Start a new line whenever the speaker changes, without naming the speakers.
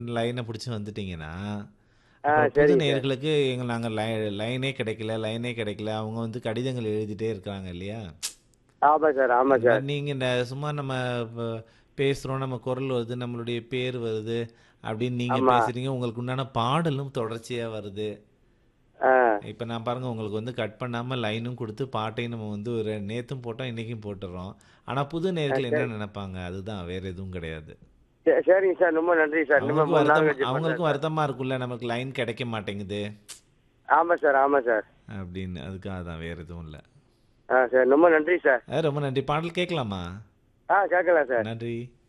லைன புடிச்சு வந்துட்டீங்கன்னா,
ஆ,
அப்புறம் புது
சரிங்க சார்.
நேயர்களுக்கு எங்க நாங்க லை லைனே கிடைக்கல, லைனே கிடைக்கல. அவங்க வந்து கடிதங்கள் எழுதிட்டே இருக்காங்க இல்லையா?
ஆமா சார், ஆமா
அந்த
சார்.
மாரி நீங்க இந்த சும்மா நம்ம ப பேசுறோம், நம்ம குரல் வருது, நம்மளுடைய பேர் வருது அப்படின்னு நீங்க
ஆமா.
பேசுறீங்க. உங்களுக்கு உண்டான பாடலும் தொடர்ச்சியா வருது.
ஆ.
இப்ப நான் பாருங்க உங்களுக்கு வந்து கட் பண்ணாம லைனும் குடுத்து, பாட்டையும் நம்ம வந்து ஒரு நேத்தும் போட்டோம், இன்னைக்கும் போட்டுர்றோம். ஆனா புது
ஆ,
நேயர்கள் என்ன
சரி.
நெனைப்பாங்க? அதுதான் வேற எதுவும் கிடையாது.
சே சரிங்க சார். ரொம்ப நன்றி சார். இனிமே
அவங்களுக்கும்
3 நாள்
வருத்தம்
கழிச்சு பண்றேன்
அவங்களுக்கும்
சார்.
வருத்தமா இருக்கும்ல, நமக்கு லைன் கிடைக்க மாட்டேங்குது.
ஆமா சார், ஆமா சார்.
அப்படின்னு. அதுக்காக தான் வேற எதுவும் இல்ல.
ஆ சார். ரொம்ப நன்றி சார்.
அ ரொம்ப நன்றி. பாடல் கேட்கலாமா?
ஆ கேட்கலாம் சார்.
நன்றி.